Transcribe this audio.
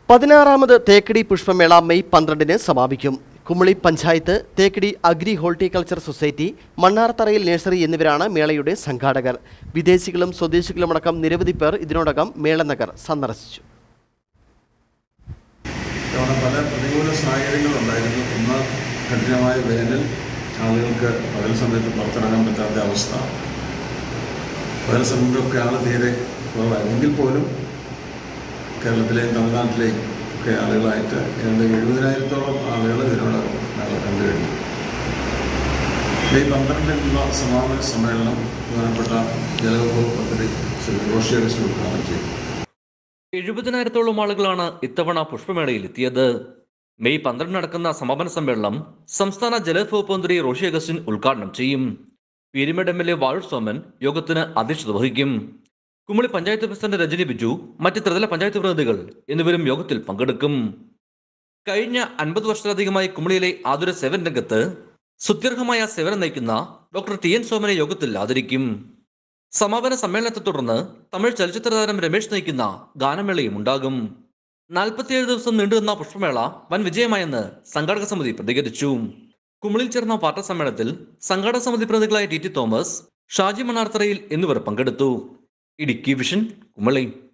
പതിനാറാമത് Thekkady പുഷ്പമേള May പന്ത്രണ്ടിന് സമാപിക്കും Kumily panchayat Thekkady agri horticulture society മണ്ണാർത്തറയിൽ നഴ്സറി എന്നിവരാണ് മേളയുടെ സംഘാടകർ വിദേശികളും സ്വദേശികളുമടക്കം നിരവധി പേർ ഇതിനോടകം മേളനഗർ സന്ദർശിച്ചു ഇത്തവണ പല പ്രതികൂല സാഹചര്യങ്ങളുണ്ടായിരുന്നു ഒന്ന് കഠിനമായ വേനൽ ആളുകൾക്ക് പകൽ സമയത്ത് പുറത്തിറങ്ങാൻ പറ്റാത്ത അവസ്ഥ പകൽ സമയത്തൊക്കെ ആൾ തീരെ കുറവായിരുന്നു എങ്കിൽ പോലും കേരളത്തിലെയും തമിഴ്നാട്ടിലെയും ഒക്കെ ആളുകളായിട്ട് ഏതാണ്ട് എഴുപതിനായിരത്തോളം ആളുകൾ ഇതിനോടകം ഞങ്ങൾ കണ്ടു കഴിഞ്ഞു മെയ് പന്ത്രണ്ടിനുള്ള സമാപന സമ്മേളനം പ്രധാനപ്പെട്ട ജലവിഭവ പദ്ധതി ശ്രീ റോഷി അഗസ്റ്റ് ഉദ്ഘാടനം ചെയ്തു എഴുപതിനായിരത്തോളം ആളുകളാണ് ഇത്തവണ പുഷ്പമേളയിൽ എത്തിയത് മെയ് പന്ത്രണ്ട് നടക്കുന്ന സമാപന സമ്മേളനം സംസ്ഥാന ജലവകുപ്പ് മന്ത്രി റോഷി അഗസ്റ്റിൻ ഉദ്ഘാടനം ചെയ്യും Peermade M L A Vazhoor Soman യോഗത്തിന് അധ്യക്ഷത വഹിക്കും കുമളി പഞ്ചായത്ത് പ്രസിഡന്റ് രജനി ബിജു മറ്റ് ത്രിതല പഞ്ചായത്ത് പ്രതിനിധികൾ എന്നിവരും യോഗത്തിൽ പങ്കെടുക്കും കഴിഞ്ഞ അൻപത് വർഷത്തിലധികമായി കുമളിയിലെ ആതുര സേവന രംഗത്ത് സുദീർഘമായ സേവനം നയിക്കുന്ന ഡോക്ടർ ടി എൻ സോമനെ യോഗത്തിൽ ആദരിക്കും സമാപന സമ്മേളനത്തെ തുടർന്ന് തമിഴ് ചലച്ചിത്ര താരം രമേശ് നയിക്കുന്ന ഗാനമേളയും ഉണ്ടാകും നാൽപ്പത്തിയേഴ് ദിവസം നീണ്ടുനിന്ന പുഷ്പമേള വൻ വിജയമായെന്ന് സംഘാടക സമിതി പ്രതികരിച്ചു കുമളിൽ ചേർന്ന വാർത്താ സമ്മേളനത്തിൽ സംഘാടക സമിതി പ്രതിനിധികളായ ടി ടി തോമസ് ഷാജി മണ്ണാർത്തറയിൽ എന്നിവർ പങ്കെടുത്തു ഇടുക്കി വിഷൻ കുമളി